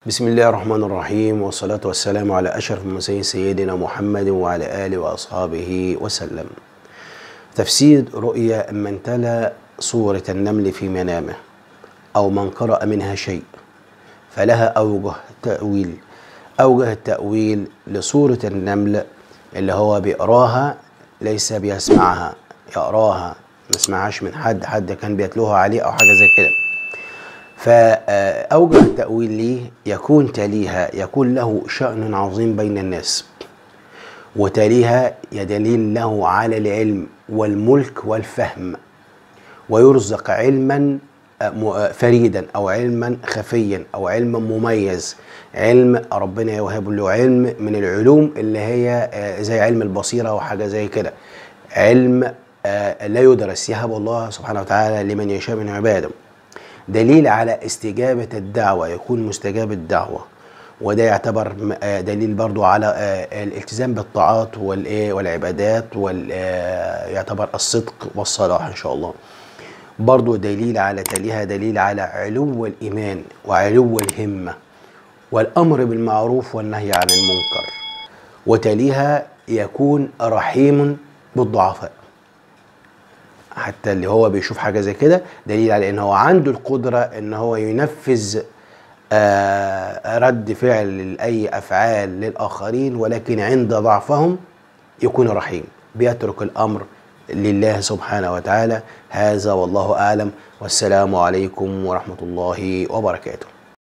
بسم الله الرحمن الرحيم والصلاة والسلام على أشرف المرسلين سيدنا محمد وعلى آله وأصحابه وسلم تفسير رؤيا من تلا سورة النمل في منامه أو من قرأ منها شيء فلها أوجه تأويل أوجه التأويل لسورة النمل اللي هو بيقراها ليس بيسمعها يقراها ما يسمعهاش من حد حد كان بيتلوها عليه أو حاجة زي كده فأوجه التأويل ليه يكون تليها يكون له شأن عظيم بين الناس وتليها يدليل له على العلم والملك والفهم ويرزق علما فريدا او علما خفيا او علما مميز علم ربنا يوهب له علم من العلوم اللي هي زي علم البصيره وحاجه زي كده علم لا يدرس يهب الله سبحانه وتعالى لمن يشاء من عباده دليل على استجابه الدعوه يكون مستجاب الدعوه وده يعتبر دليل برضو على الالتزام بالطاعات والعبادات ويعتبر الصدق والصلاح ان شاء الله برضو دليل على تليها دليل على علو الإيمان وعلو الهمة والأمر بالمعروف والنهي عن المنكر وتليها يكون رحيم بالضعفاء حتى اللي هو بيشوف حاجة زي كده دليل على ان هو عنده القدرة ان هو ينفذ آه رد فعل لأي أفعال للآخرين ولكن عند ضعفهم يكون رحيم بيترك الأمر لله سبحانه وتعالى هذا والله أعلم والسلام عليكم ورحمة الله وبركاته